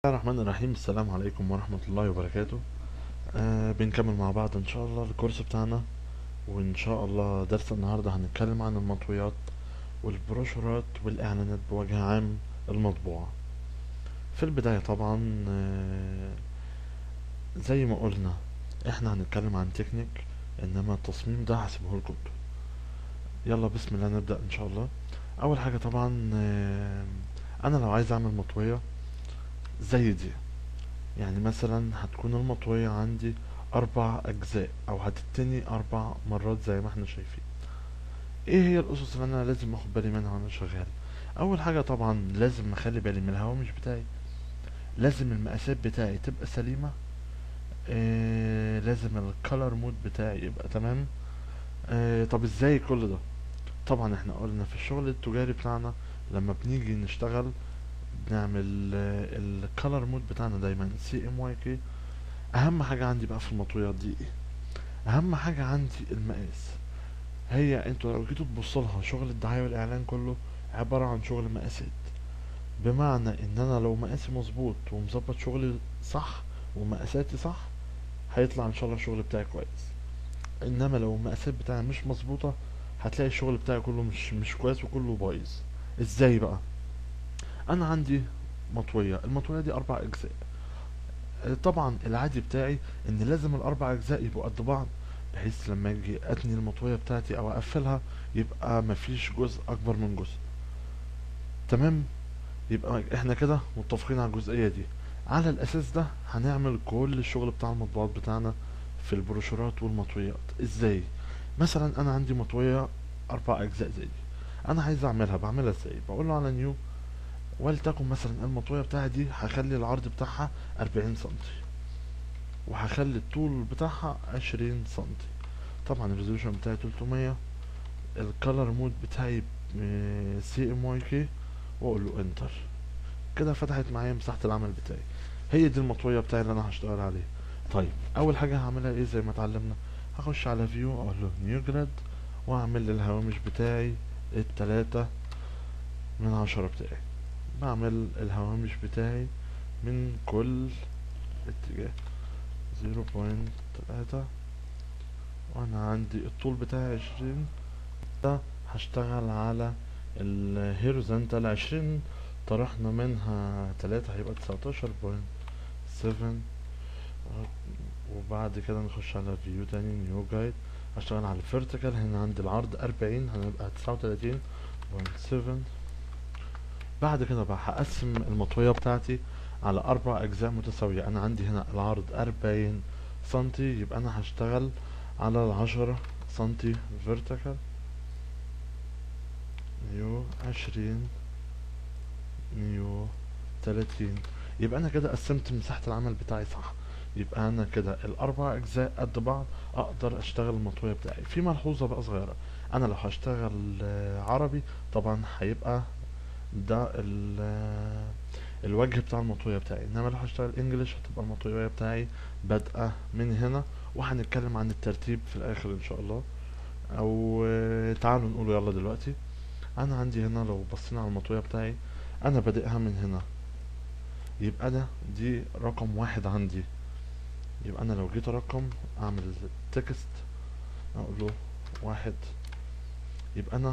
الله الرحمن الرحيم السلام عليكم ورحمة الله وبركاته آه بنكمل مع بعض ان شاء الله الكورس بتاعنا وان شاء الله درس النهاردة هنتكلم عن المطويات والبروشورات والاعلانات بوجه عام المطبوعة في البداية طبعا آه زي ما قلنا احنا هنتكلم عن تكنيك انما التصميم ده هسيبه لكم يلا بسم الله نبدأ ان شاء الله اول حاجة طبعا آه انا لو عايز اعمل مطوية زي دي يعني مثلا هتكون المطوية عندي أربع أجزاء أو هتتني أربع مرات زي ما احنا شايفين ايه هي الأسس اللي أنا لازم أخد بالي منها وأنا شغال أول حاجة طبعا لازم أخلي بالي من الهوامش بتاعي لازم المقاسات بتاعي تبقى سليمة إيه لازم الكالر مود بتاعي يبقى تمام إيه طب ازاي كل ده طبعا احنا قلنا في الشغل التجاري بتاعنا لما بنيجي نشتغل بنعمل الكالر مود بتاعنا دايما سي ام واي كي اهم حاجه عندي بقى في المطويات دي ايه اهم حاجه عندي المقاس هي انتوا لو جيتوا تبصوا لها شغل الدعايه والاعلان كله عباره عن شغل مقاسات بمعنى ان انا لو مقاسي مظبوط ومظبط شغلي صح ومقاساتي صح هيطلع ان شاء الله الشغل بتاعي كويس انما لو المقاسات بتاعي مش مظبوطه هتلاقي الشغل بتاعي كله مش مش كويس وكله بايظ ازاي بقى انا عندي مطوية المطوية دي اربع اجزاء طبعا العادي بتاعي ان لازم الاربع اجزاء يبقوا قد بعض بحيث لما اجي اتني المطوية بتاعتي او اقفلها يبقى مفيش جزء اكبر من جزء تمام يبقى احنا كده متفقين على الجزئية دي على الاساس ده هنعمل كل الشغل بتاع المطبوعات بتاعنا في البروشورات والمطويات ازاي مثلا انا عندي مطوية اربع اجزاء زي دي انا عايز اعملها بعملها ازاي بقول له على نيو ولتكن مثلا المطوية بتاعي دي هخلي العرض بتاعها أربعين سنتي وهخلي الطول بتاعها عشرين سنتي طبعا الريزولوشن بتاعي تلتمية الكالر مود بتاعي سي ام واي كي واقول له انتر كده فتحت معايا مساحة العمل بتاعي هي دي المطوية بتاعي اللي انا هشتغل عليها طيب اول حاجة هعملها ايه زي ما اتعلمنا هخش على فيو اقول له نيو جراد واعمل الهوامش بتاعي التلاتة من عشرة بتاعي بعمل الهوامش بتاعي من كل اتجاه زيرو بوينت تلاتة وانا عندي الطول بتاعي عشرين ده هشتغل على الهيروزنتال عشرين طرحنا منها تلاتة هيبقى تسعتاشر بوينت سفن وبعد كده نخش على فيو تاني نيو جايد هشتغل على الفيرتيكال هنا عندي العرض أربعين هنبقى تسعة وتلاتين بوينت سفن بعد كده بقى هقسم المطوية بتاعتي على أربع أجزاء متساوية أنا عندي هنا العرض أربعين سنتي يبقى أنا هشتغل على العشرة سنتي فيرتيكال نيو عشرين نيو تلاتين يبقى أنا كده قسمت مساحة العمل بتاعي صح يبقى أنا كده الأربع أجزاء قد بعض أقدر أشتغل المطوية بتاعي في ملحوظة بقى صغيرة أنا لو هشتغل عربي طبعا هيبقى ده الوجه بتاع المطوية بتاعي انما لو هشتغل انجليش هتبقى المطوية بتاعي بادئة من هنا وهنتكلم عن الترتيب في الاخر ان شاء الله او تعالوا نقوله يلا دلوقتي انا عندي هنا لو بصينا على المطوية بتاعي انا بادئها من هنا يبقى انا دي رقم واحد عندي يبقى انا لو جيت ارقم اعمل تكست اقول له واحد يبقى انا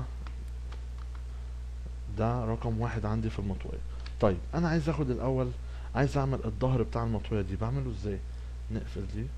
ده رقم واحد عندي في المطوية طيب انا عايز اخد الاول عايز اعمل الظهر بتاع المطوية دي بعمله ازاي نقفل دي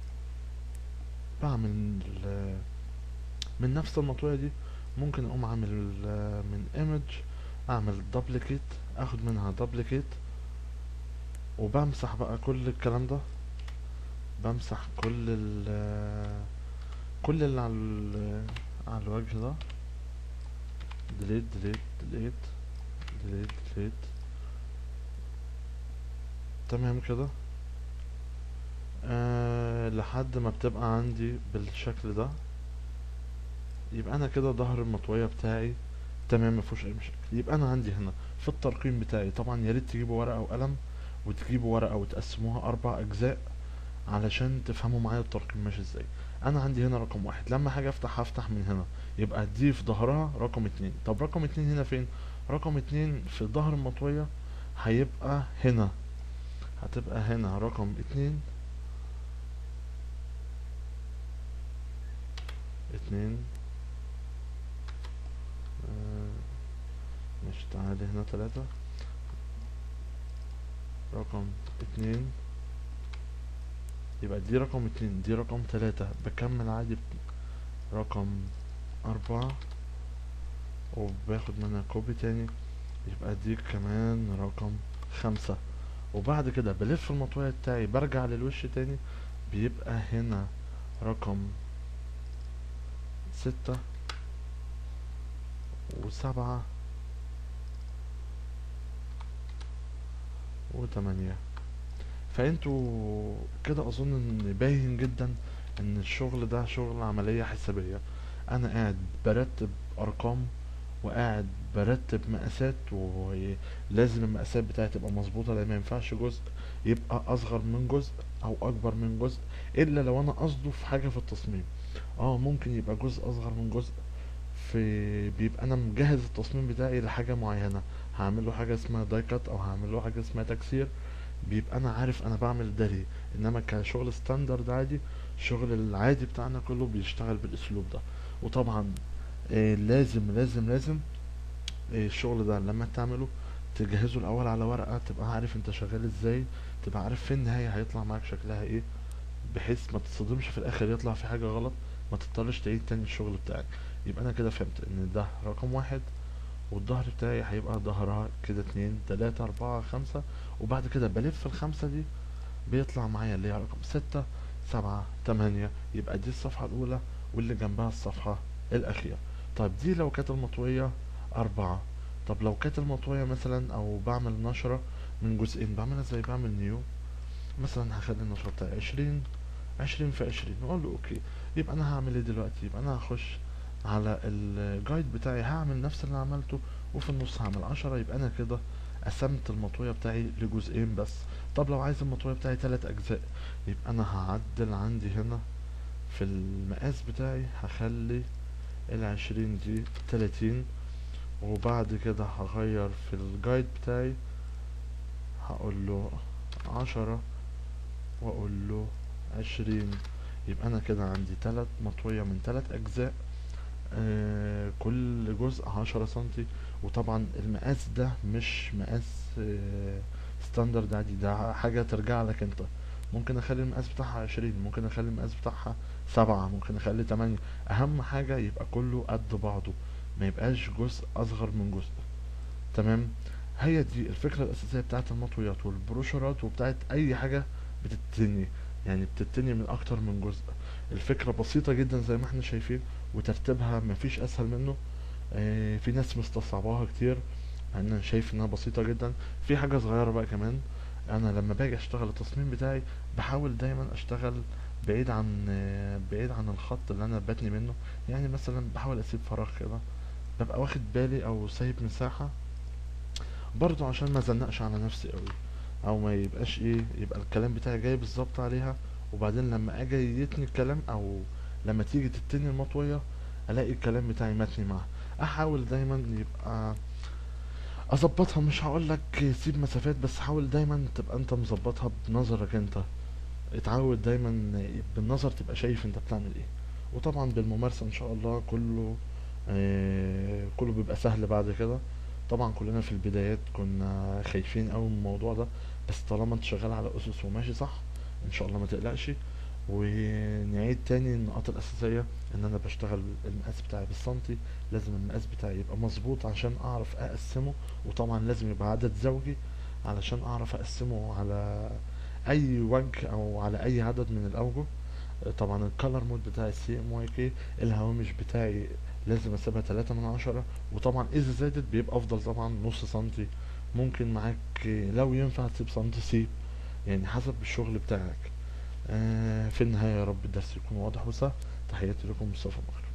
بعمل من نفس المطوية دي ممكن اقوم اعمل من ايمج اعمل دبليكيت اخد منها دبليكيت وبمسح بقى كل الكلام ده بمسح كل ال كل اللي على على الوجه ده ديليت ديليت ديليت ديليت ديليت تمام كده آه لحد ما بتبقى عندي بالشكل ده يبقى انا كده ظهر المطوية بتاعي تمام مفيهوش اي مشاكل يبقى انا عندي هنا في الترقيم بتاعي طبعا يا ريت تجيبوا ورقة وقلم وتجيبوا ورقة وتقسموها اربع اجزاء علشان تفهموا معايا الترقيم ماشي ازاي انا عندي هنا رقم واحد لما حاجة افتح هفتح من هنا يبقى دي في ظهرها رقم اتنين طب رقم اتنين هنا فين رقم اتنين في ظهر المطوية هيبقى هنا هتبقى هنا رقم اتنين اتنين آه، مش تعالى هنا تلاتة رقم اتنين يبقى دي رقم اتنين دي رقم تلاتة بكمل عادي ب- رقم أربعة وباخد منها كوبي تاني يبقى دي كمان رقم خمسة وبعد كده بلف المطوية بتاعي برجع للوش تاني بيبقى هنا رقم ستة وسبعة وتمانية فانتوا كده اظن ان باين جدا ان الشغل ده شغل عملية حسابية انا قاعد برتب ارقام وقاعد برتب مقاسات ولازم المقاسات بتاعتي تبقى مظبوطة لان ما ينفعش جزء يبقى اصغر من جزء او اكبر من جزء الا لو انا قصده في حاجة في التصميم اه ممكن يبقى جزء اصغر من جزء في بيبقى انا مجهز التصميم بتاعي لحاجة معينة هعمل له حاجة اسمها داي كات او هعمل له حاجة اسمها تكسير بيبقى انا عارف انا بعمل ده ليه انما كشغل ستاندرد عادي الشغل العادي بتاعنا كله بيشتغل بالاسلوب ده وطبعا آه لازم لازم لازم آه الشغل ده لما تعمله تجهزه الاول على ورقة تبقى عارف انت شغال ازاي تبقى عارف في النهاية هيطلع معاك شكلها ايه بحيث ما تصدمش في الاخر يطلع في حاجة غلط ما تضطرش تعيد تاني الشغل بتاعك يبقى انا كده فهمت ان ده رقم واحد والظهر بتاعي هيبقى ظهرها كده اتنين تلاتة اربعة خمسة وبعد كده بلف الخمسة دي بيطلع معايا اللي هي رقم ستة سبعة تمانية يبقى دي الصفحة الأولى واللي جنبها الصفحة الأخيرة طيب دي لو كانت المطوية أربعة طب لو كانت المطوية مثلا أو بعمل نشرة من جزئين بعملها زي بعمل نيو مثلا هخلي النشرة بتاعي عشرين عشرين في عشرين نقول له اوكي يبقى انا هعمل ايه دلوقتي يبقى انا هخش على الجايد بتاعي هعمل نفس اللي عملته وفي النص هعمل عشرة يبقى انا كده قسمت المطوية بتاعي لجزئين بس طب لو عايز المطوية بتاعي تلات اجزاء يبقى انا هعدل عندي هنا في المقاس بتاعي هخلي العشرين دي تلاتين وبعد كده هغير في الجايد بتاعي هقول له عشرة واقول له عشرين يبقى انا كده عندي تلات مطوية من تلات اجزاء آه كل جزء عشرة سنتي وطبعا المقاس ده مش مقاس آه ستاندرد عادي ده حاجة ترجع لك انت ممكن اخلي المقاس بتاعها عشرين ممكن اخلي المقاس بتاعها سبعة ممكن اخلي تمانية اهم حاجة يبقى كله قد بعضه ما يبقاش جزء اصغر من جزء تمام هي دي الفكرة الاساسية بتاعت المطويات والبروشورات وبتاعت اي حاجة بتتني يعني بتتني من اكتر من جزء الفكرة بسيطة جدا زي ما احنا شايفين وترتيبها مفيش اسهل منه آه في ناس مستصعباها كتير مع ان انا شايف انها بسيطة جدا في حاجة صغيرة بقى كمان انا لما باجي اشتغل التصميم بتاعي بحاول دايما اشتغل بعيد عن آه بعيد عن الخط اللي انا بتني منه يعني مثلا بحاول اسيب فراغ كده ببقى واخد بالي او سايب مساحة برضو عشان ما زنقش على نفسي قوي او ما يبقاش ايه يبقى الكلام بتاعي جاي بالظبط عليها وبعدين لما اجي يتني الكلام او لما تيجي تتني المطوية الاقي الكلام بتاعي متني معاها احاول دايما يبقى اظبطها مش هقول لك سيب مسافات بس حاول دايما تبقى انت مظبطها بنظرك انت اتعود دايما بالنظر تبقى شايف انت بتعمل ايه وطبعا بالممارسة ان شاء الله كله آه كله بيبقى سهل بعد كده طبعا كلنا في البدايات كنا خايفين قوي من الموضوع ده بس طالما انت شغال على اسس وماشي صح ان شاء الله ما تقلقش ونعيد تاني النقاط الاساسيه ان انا بشتغل المقاس بتاعي بالسنتي لازم المقاس بتاعي يبقى مظبوط عشان اعرف اقسمه وطبعا لازم يبقى عدد زوجي علشان اعرف اقسمه على اي وجه او على اي عدد من الاوجه طبعا الكالر مود بتاعي سي ام واي كي الهوامش بتاعي لازم اسيبها تلاتة من عشرة وطبعا اذا زادت بيبقى افضل طبعا نص سنتي ممكن معاك لو ينفع تسيب سنتي سيب يعني حسب الشغل بتاعك آه في النهاية يا رب الدرس يكون واضح وسهل تحياتي لكم مصطفى مخلص